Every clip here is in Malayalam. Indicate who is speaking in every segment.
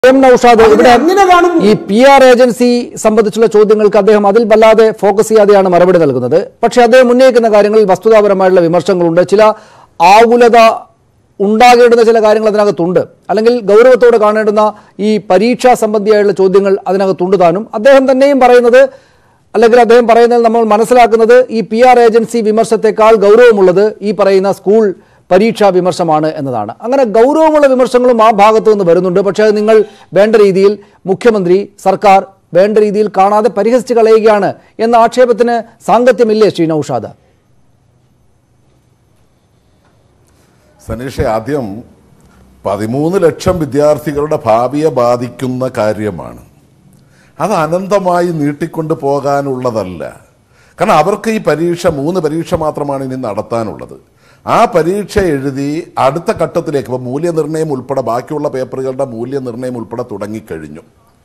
Speaker 1: എം നൌഷാദ്
Speaker 2: അതിനെ
Speaker 1: ഇവിടെ
Speaker 2: അങ്ങനെ കാണുന്നു.
Speaker 1: ഈ പി ആർ ഏജൻസി സംബന്ധിച്ചുള്ള ചോദ്യങ്ങൾക്ക് അദ്ദേഹം അതിൽ വല്ലാതെ ഫോക്കസ് ചെയ്യാതെയാണ് മറുപടി നൽകുന്നത് പക്ഷേ അദ്ദേഹം ഉന്നയിക്കുന്ന കാര്യങ്ങളിൽ വസ്തുതാപരമായിട്ടുള്ള വിമർശനങ്ങളുണ്ട് ചില ആകുലത ഉണ്ടാകേണ്ടുന്ന ചില കാര്യങ്ങൾ അതിനകത്തുണ്ട് അല്ലെങ്കിൽ ഗൗരവത്തോടെ കാണേണ്ടുന്ന ഈ പരീക്ഷാ സംബന്ധിയായുള്ള ചോദ്യങ്ങൾ അതിനകത്തുണ്ട് താനും അദ്ദേഹം തന്നെയും പറയുന്നത് അല്ലെങ്കിൽ അദ്ദേഹം പറയുന്നതിൽ നമ്മൾ മനസ്സിലാക്കുന്നത് ഈ പി ആർ ഏജൻസി വിമർശത്തെക്കാൾ ഗൗരവമുള്ളത് ഈ പറയുന്ന സ്കൂൾ പരീക്ഷാ വിമർശമാണ് എന്നതാണ് അങ്ങനെ ഗൗരവമുള്ള വിമർശനങ്ങളും ആ ഭാഗത്തു നിന്ന് വരുന്നുണ്ട് പക്ഷേ അത് നിങ്ങൾ വേണ്ട രീതിയിൽ മുഖ്യമന്ത്രി സർക്കാർ വേണ്ട രീതിയിൽ കാണാതെ പരിഹസിച്ച് കളയുകയാണ് എന്ന ആക്ഷേപത്തിന് സാങ്കത്യമില്ലേ ശ്രീ നൌഷാദ്
Speaker 3: സനീഷ ആദ്യം പതിമൂന്ന് ലക്ഷം വിദ്യാർത്ഥികളുടെ ഭാവിയെ ബാധിക്കുന്ന കാര്യമാണ് അത് അനന്തമായി നീട്ടിക്കൊണ്ട് പോകാനുള്ളതല്ല കാരണം അവർക്ക് ഈ പരീക്ഷ മൂന്ന് പരീക്ഷ മാത്രമാണ് ഇനി നടത്താനുള്ളത് ആ പരീക്ഷ എഴുതി അടുത്ത ഘട്ടത്തിലേക്ക് ഇപ്പോൾ മൂല്യനിർണ്ണയം ഉൾപ്പെടെ ബാക്കിയുള്ള പേപ്പറുകളുടെ മൂല്യനിർണ്ണയം ഉൾപ്പെടെ തുടങ്ങിക്കഴിഞ്ഞു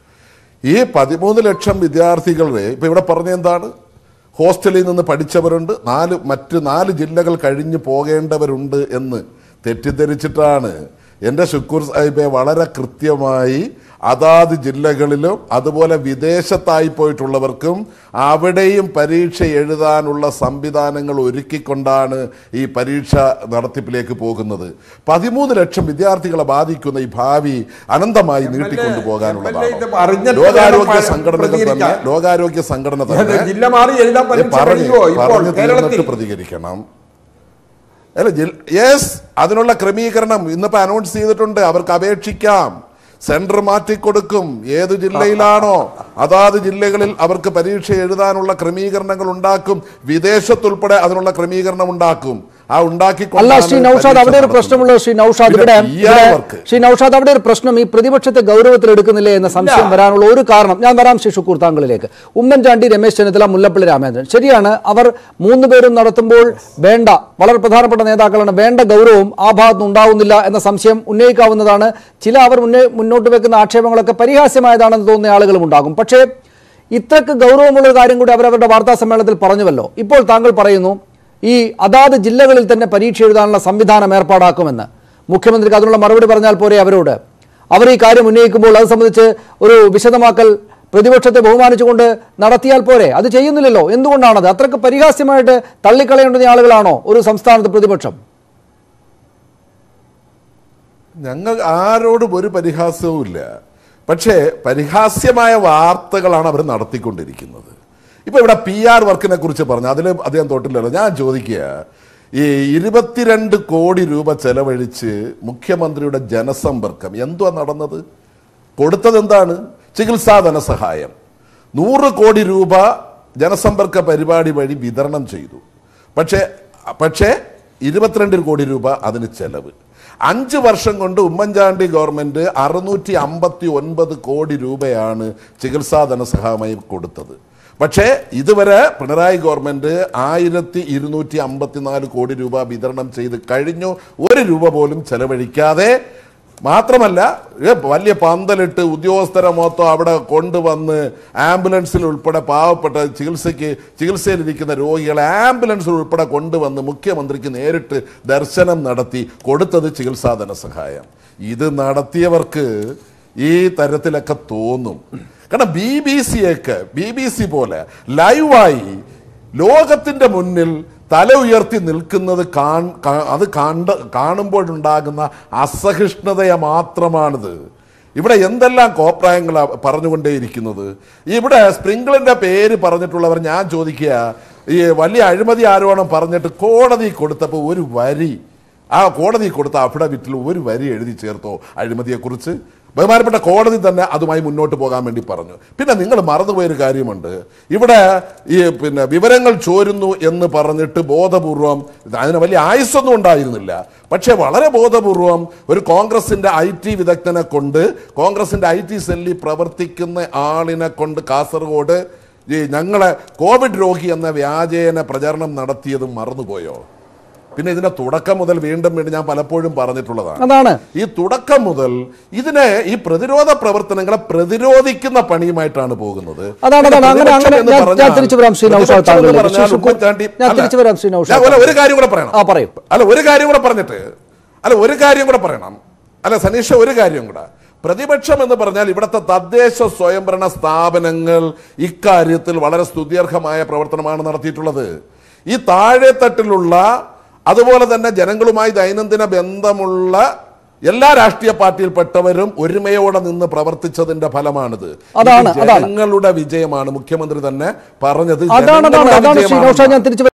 Speaker 3: ഈ പതിമൂന്ന് ലക്ഷം വിദ്യാർത്ഥികളുടെ ഇപ്പൊ ഇവിടെ പറഞ്ഞ എന്താണ് ഹോസ്റ്റലിൽ നിന്ന് പഠിച്ചവരുണ്ട് നാല് മറ്റ് നാല് ജില്ലകൾ കഴിഞ്ഞു പോകേണ്ടവരുണ്ട് എന്ന് തെറ്റിദ്ധരിച്ചിട്ടാണ് എൻ്റെ ശുക്കൂർ സാഹിബെ വളരെ കൃത്യമായി അതാത് ജില്ലകളിലും അതുപോലെ വിദേശത്തായി പോയിട്ടുള്ളവർക്കും അവിടെയും പരീക്ഷ എഴുതാനുള്ള സംവിധാനങ്ങൾ ഒരുക്കിക്കൊണ്ടാണ് ഈ പരീക്ഷ നടത്തിപ്പിലേക്ക് പോകുന്നത് പതിമൂന്ന് ലക്ഷം വിദ്യാർത്ഥികളെ ബാധിക്കുന്ന ഈ ഭാവി അനന്തമായി നീട്ടിക്കൊണ്ടു
Speaker 2: ഇത്
Speaker 3: പോകാനുള്ളതാണ്
Speaker 2: അറിഞ്ഞിട്ട്
Speaker 3: ലോകാരോഗ്യ
Speaker 2: വേണം
Speaker 3: സംഘടനകൾ തന്നെ
Speaker 2: പ്രതികരിക്കാൻ.
Speaker 3: ലോകാരോഗ്യ സംഘടന തന്നെ
Speaker 2: ജില്ല മാറി എഴുതാൻ
Speaker 3: ഏ,
Speaker 2: പരീക്ഷ
Speaker 3: പറഞ്ഞ്
Speaker 2: കഴിയുമോ ഇപ്പോൾ
Speaker 3: പറഞ്ഞ്
Speaker 2: കേരളത്തിൽ
Speaker 3: തീർന്നിട്ട് പ്രതികരിക്കണം അല്ല യെസ് അതിനുള്ള ക്രമീകരണം ഇന്നിപ്പോ അനൗൺസ് ചെയ്തിട്ടുണ്ട് അവർക്ക് അപേക്ഷിക്കാം സെന്റർ മാറ്റിക്കൊടുക്കും ഏത് ജില്ലയിലാണോ അതാത് ജില്ലകളിൽ അവർക്ക് പരീക്ഷ എഴുതാനുള്ള ക്രമീകരണങ്ങൾ ഉണ്ടാക്കും വിദേശത്തുൾപ്പെടെ അതിനുള്ള ക്രമീകരണം ഉണ്ടാക്കും ആ ഉണ്ടാക്കി
Speaker 1: അല്ല ശ്രീ നൌഷാദ് അവിടെ ഒരു പ്രശ്നമുള്ളത് ശ്രീ നൌഷാദ് ഇവിടെ ഇവിടെ ശ്രീ നൌഷാദ് അവിടെ ഒരു പ്രശ്നം ഈ പ്രതിപക്ഷത്തെ ഗൗരവത്തിൽ എടുക്കുന്നില്ലേ എന്ന സംശയം വരാനുള്ള ഒരു കാരണം ഞാൻ വരാം ശ്രീ ഷുക്കൂർ താങ്കളിലേക്ക് ഉമ്മൻചാണ്ടി രമേശ് ചെന്നിത്തല മുല്ലപ്പള്ളി രാമചന്ദ്രൻ ശരിയാണ് അവർ മൂന്ന് പേരും നടത്തുമ്പോൾ വേണ്ട വളരെ പ്രധാനപ്പെട്ട നേതാക്കളാണ് വേണ്ട ഗൗരവം ആ ഭാഗത്ത് ഉണ്ടാവുന്നില്ല എന്ന സംശയം ഉന്നയിക്കാവുന്നതാണ് ചില അവർ മുന്നേ മുന്നോട്ട് വെക്കുന്ന ആക്ഷേപങ്ങളൊക്കെ പരിഹാസ്യമായതാണെന്ന് തോന്നുന്ന ആളുകളും ഉണ്ടാകും പക്ഷേ ഇത്രക്ക് ഗൗരവമുള്ള ഒരു കാര്യം കൂടി അവരവരുടെ വാർത്താ സമ്മേളനത്തിൽ പറഞ്ഞുവല്ലോ ഇപ്പോൾ താങ്കൾ പറയുന്നു ഈ അതാത് ജില്ലകളിൽ തന്നെ പരീക്ഷ എഴുതാനുള്ള സംവിധാനം ഏർപ്പാടാക്കുമെന്ന് മുഖ്യമന്ത്രിക്ക് അതിനുള്ള മറുപടി പറഞ്ഞാൽ പോരെ അവരോട് അവർ ഈ കാര്യം ഉന്നയിക്കുമ്പോൾ അത് സംബന്ധിച്ച് ഒരു വിശദമാക്കൽ പ്രതിപക്ഷത്തെ ബഹുമാനിച്ചുകൊണ്ട് നടത്തിയാൽ പോരെ അത് ചെയ്യുന്നില്ലല്ലോ എന്തുകൊണ്ടാണത് അത്രക്ക് പരിഹാസ്യമായിട്ട് തള്ളിക്കളയേണ്ടുന്ന ആളുകളാണോ ഒരു സംസ്ഥാനത്ത് പ്രതിപക്ഷം
Speaker 3: ഞങ്ങൾ ആരോടും ഒരു പരിഹാസവും ഇല്ല പക്ഷേ പരിഹാസ്യമായ വാർത്തകളാണ് അവർ നടത്തിക്കൊണ്ടിരിക്കുന്നത് ഇപ്പൊ ഇവിടെ പി ആർ വർക്കിനെ കുറിച്ച് പറഞ്ഞു അതിൽ അദ്ദേഹം തൊട്ടില്ലല്ലോ ഞാൻ ചോദിക്കുക ഈ ഇരുപത്തിരണ്ട് കോടി രൂപ ചെലവഴിച്ച് മുഖ്യമന്ത്രിയുടെ ജനസമ്പർക്കം എന്തുവാ നടന്നത് കൊടുത്തത് എന്താണ് ചികിത്സാ ധനസഹായം നൂറ് കോടി രൂപ ജനസമ്പർക്ക പരിപാടി വഴി വിതരണം ചെയ്തു പക്ഷേ പക്ഷേ ഇരുപത്തിരണ്ട് കോടി രൂപ അതിന് ചെലവ് അഞ്ച് വർഷം കൊണ്ട് ഉമ്മൻചാണ്ടി ഗവൺമെന്റ് അറുന്നൂറ്റി അമ്പത്തി ഒൻപത് കോടി രൂപയാണ് ചികിത്സാ ധനസഹായമായി കൊടുത്തത് പക്ഷേ ഇതുവരെ പിണറായി ഗവൺമെന്റ് ആയിരത്തി ഇരുന്നൂറ്റി അമ്പത്തിനാല് കോടി രൂപ വിതരണം ചെയ്ത് കഴിഞ്ഞു ഒരു രൂപ പോലും ചെലവഴിക്കാതെ മാത്രമല്ല ഏ, വലിയ പന്തലിട്ട് ഉദ്യോഗസ്ഥരെ മൊത്തം അവിടെ കൊണ്ടുവന്ന് ആംബുലൻസിൽ ഉൾപ്പെടെ പാവപ്പെട്ട ചികിത്സയ്ക്ക് ചികിത്സയിലിരിക്കുന്ന രോഗികളെ ആംബുലൻസിൽ ഉൾപ്പെടെ കൊണ്ടുവന്ന് മുഖ്യമന്ത്രിക്ക് നേരിട്ട് ദർശനം നടത്തി കൊടുത്തത് ചികിത്സാ ധനസഹായം ഇത് നടത്തിയവർക്ക് ഈ തരത്തിലൊക്കെ തോന്നും കാരണം ബി ബി സിയൊക്കെ ബി ബി സി പോലെ ലൈവായി ലോകത്തിന്റെ മുന്നിൽ തല ഉയർത്തി നിൽക്കുന്നത് കാൺ- കാ- അത് കണ്ട് കാണുമ്പോഴുണ്ടാകുന്ന അസഹിഷ്ണുതയെ മാത്രമാണിത് ഇവിടെ എന്തെല്ലാം കോപ്രായങ്ങളാണ് പറഞ്ഞുകൊണ്ടേയിരിക്കുന്നത് ഇവിടെ സ്പ്രിംഗിളിന്റെ പേര് പറഞ്ഞിട്ടുള്ളവർ ഞാൻ ചോദിക്കുക ഈ വലിയ അഴിമതി ആരോപണം പറഞ്ഞിട്ട് കോടതി കൊടുത്തപ്പോൾ ഒരു വരി ആ കോടതി കൊടുത്ത അഫിഡവിറ്റിൽ ഒരു വരി എഴുതി ചേർത്തോ അഴിമതിയെക്കുറിച്ച് ബഹുമാനപ്പെട്ട കോടതി തന്നെ അതുമായി മുന്നോട്ട് പോകാൻ വേണ്ടി പറഞ്ഞു പിന്നെ നിങ്ങൾ മറന്നുപോയൊരു കാര്യമുണ്ട് ഇവിടെ ഈ പിന്നെ വിവരങ്ങൾ ചോരുന്നു എന്ന് പറഞ്ഞിട്ട് ബോധപൂർവം അതിന് വലിയ ആയുസ്സൊന്നും ഉണ്ടായിരുന്നില്ല പക്ഷേ വളരെ ബോധപൂർവം ഒരു കോൺഗ്രസിന്റെ ഐ ടി വിദഗ്ധനെ കൊണ്ട് കോൺഗ്രസിന്റെ ഐ ടി സെല്ലിൽ പ്രവർത്തിക്കുന്ന ആളിനെ കൊണ്ട് കാസർഗോഡ് ഈ ഞങ്ങളെ കോവിഡ് രോഗി എന്ന വ്യാജേന പ്രചരണം നടത്തിയതും മറന്നുപോയോ പിന്നെ ഇതിന്റെ തുടക്കം മുതൽ വീണ്ടും വീണ്ടും ഞാൻ പലപ്പോഴും പറഞ്ഞിട്ടുള്ളതാണ്
Speaker 1: അതാണ്
Speaker 3: ഈ തുടക്കം മുതൽ ഇതിനെ ഈ പ്രതിരോധ പ്രവർത്തനങ്ങളെ പ്രതിരോധിക്കുന്ന പണിയുമായിട്ടാണ് പോകുന്നത്
Speaker 1: അതാണ്, അതാണ്. അങ്ങനെ-
Speaker 3: പ്രതിപക്ഷം
Speaker 1: അങ്ങനെ
Speaker 3: എന്ന്
Speaker 1: ഞാൻ-
Speaker 3: പറഞ്ഞാൽ-
Speaker 1: ഞാൻ തിരിച്ചു വരാം ശ്രീ നൗഷാദ്
Speaker 3: പ്രതിപക്ഷം എന്ന്
Speaker 1: താങ്കളിലേക്ക്.
Speaker 3: പറഞ്ഞാൽ
Speaker 1: ശ്രീ ശുക്കൂർ,
Speaker 3: ഉമ്മൻചാണ്ടി-
Speaker 1: ഞാൻ
Speaker 3: അല്ല,
Speaker 1: തിരിച്ചു വരാം ശ്രീ നൗഷാദ്
Speaker 3: ഞാൻ ഒരു- ഒരു കാര്യം കൂടെ പറയണം
Speaker 1: ആ, പറയൂ.
Speaker 3: അല്ല ഒരു കാര്യം കൂടെ പറഞ്ഞിട്ട് അല്ല ഒരു കാര്യം കൂടെ പറയണം അല്ല സനീഷ ഒരു കാര്യം കൂടെ പ്രതിപക്ഷം എന്ന് പറഞ്ഞാൽ ഇവിടുത്തെ തദ്ദേശ സ്വയംഭരണ സ്ഥാപനങ്ങൾ ഇക്കാര്യത്തിൽ വളരെ സ്തുത്യർഹമായ പ്രവർത്തനമാണ് നടത്തിയിട്ടുള്ളത് ഈ താഴെത്തട്ടിലുള്ള അതുപോലെ തന്നെ ജനങ്ങളുമായി ദൈനംദിന ബന്ധമുള്ള എല്ലാ രാഷ്ട്രീയ പാർട്ടിയിൽപ്പെട്ടവരും ഒരുമയോടെ നിന്ന് പ്രവർത്തിച്ചതിന്റെ ഫലമാണിത്
Speaker 1: അതാണ്,
Speaker 3: ഇത്
Speaker 1: അതാണ്.
Speaker 3: ജനങ്ങളുടെ വിജയമാണ് മുഖ്യമന്ത്രി തന്നെ പറഞ്ഞത്
Speaker 1: അതാണ് അതാണ്
Speaker 3: ജനങ്ങളുടെ
Speaker 1: അതാണ് ശ്രീ
Speaker 3: വിജയമാണെന്നാണ്.
Speaker 1: നൌഷാദ് ഞാൻ തിരിച്ചു